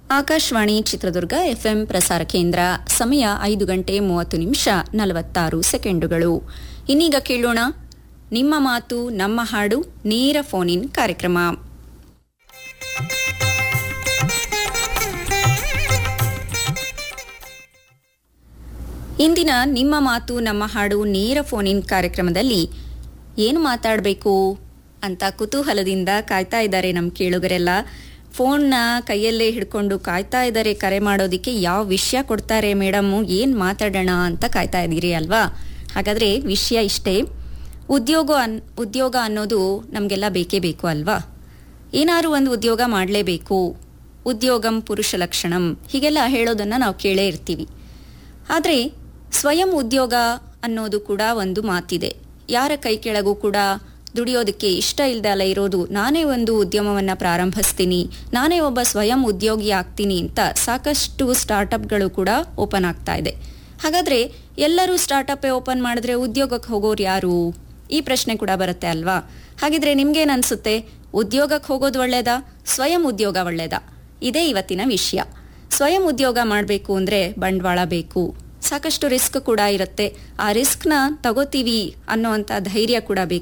Akashvani Chitradurga FM ಪ್ರಸಾರ ಕೇಂದ್ರ ಸಮಯ ಐದು ಗಂಟೆ ಮೂವತ್ತು ನಿಮಿಷ ನಲವತ್ತಾರು ಸೆಕೆಂಡುಗಳು ಇನ್ನೀಗ ಕೇಳೋಣ ನಿಮ್ಮ ಮಾತು ನಮ್ಮ ಹಾಡು ನೇರ ಫೋನ್ ಇನ್ ಕಾರ್ಯಕ್ರಮ ಇಂದಿನ ನಿಮ್ಮ ಮಾತು ನಮ್ಮ ಹಾಡು ನೇರ ಫೋನ್ ಇನ್ ಕಾರ್ಯಕ್ರಮದಲ್ಲಿ ಏನು ಮಾತಾಡಬೇಕು ಅಂತ ಕುತೂಹಲದಿಂದ ಕಾಯ್ತಾ ಇದ್ದಾರೆ ನಮ್ಮ ಕೇಳುಗರೆಲ್ಲ ಫೋನ್ನ ಕೈಯಲ್ಲೇ ಹಿಡ್ಕೊಂಡು ಕಾಯ್ತಾ ಇದ್ದಾರೆ ಕರೆ ಮಾಡೋದಕ್ಕೆ ಯಾವ ವಿಷಯ ಕೊಡ್ತಾರೆ ಮೇಡಮ್ಮು ಏನು ಮಾತಾಡೋಣ ಅಂತ ಕಾಯ್ತಾ ಇದ್ದೀರಿ ಅಲ್ವಾ ಹಾಗಾದರೆ ವಿಷಯ ಇಷ್ಟೇ ಉದ್ಯೋಗ ಅನ್ ಉದ್ಯೋಗ ಅನ್ನೋದು ನಮಗೆಲ್ಲ ಬೇಕೇ ಬೇಕು ಅಲ್ವಾ ಏನಾದರೂ ಒಂದು ಉದ್ಯೋಗ ಮಾಡಲೇಬೇಕು ಉದ್ಯೋಗಂ ಪುರುಷ ಲಕ್ಷಣಂ ಹೀಗೆಲ್ಲ ಹೇಳೋದನ್ನು ನಾವು ಕೇಳೇ ಇರ್ತೀವಿ ಆದರೆ ಸ್ವಯಂ ಉದ್ಯೋಗ ಅನ್ನೋದು ಕೂಡ ಒಂದು ಮಾತಿದೆ ಯಾರ ಕೈ ಕೆಳಗೂ ಕೂಡ ದುಡಿಯೋದಕ್ಕೆ ಇಷ್ಟ ಇಲ್ಲದೆ ಅಲ್ಲ ಇರೋದು ನಾನೇ ಒಂದು ಉದ್ಯಮವನ್ನು ಪ್ರಾರಂಭಿಸ್ತೀನಿ ನಾನೇ ಒಬ್ಬ ಸ್ವಯಂ ಉದ್ಯೋಗಿ ಆಗ್ತೀನಿ ಅಂತ ಸಾಕಷ್ಟು ಸ್ಟಾರ್ಟಪ್ಗಳು ಕೂಡ ಓಪನ್ ಆಗ್ತಾ ಇದೆ ಹಾಗಾದರೆ ಎಲ್ಲರೂ ಸ್ಟಾರ್ಟಪ್ಪೇ ಓಪನ್ ಮಾಡಿದ್ರೆ ಉದ್ಯೋಗಕ್ಕೆ ಹೋಗೋರು ಯಾರು ಈ ಪ್ರಶ್ನೆ ಕೂಡ ಬರುತ್ತೆ ಅಲ್ವಾ ಹಾಗಿದ್ರೆ ನಿಮ್ಗೇನು ಅನ್ಸುತ್ತೆ ಉದ್ಯೋಗಕ್ಕೆ ಹೋಗೋದು ಒಳ್ಳೇದಾ ಸ್ವಯಂ ಉದ್ಯೋಗ ಒಳ್ಳೇದಾ ಇದೇ ಇವತ್ತಿನ ವಿಷಯ ಸ್ವಯಂ ಉದ್ಯೋಗ ಮಾಡಬೇಕು ಅಂದರೆ ಬಂಡವಾಳ ಬೇಕು ಸಾಕಷ್ಟು ರಿಸ್ಕ್ ಕೂಡ ಇರುತ್ತೆ ಆ ರಿಸ್ಕ್ನ ತಗೋತೀವಿ ಅನ್ನೋವಂಥ ಧೈರ್ಯ ಕೂಡ ಬೇಕು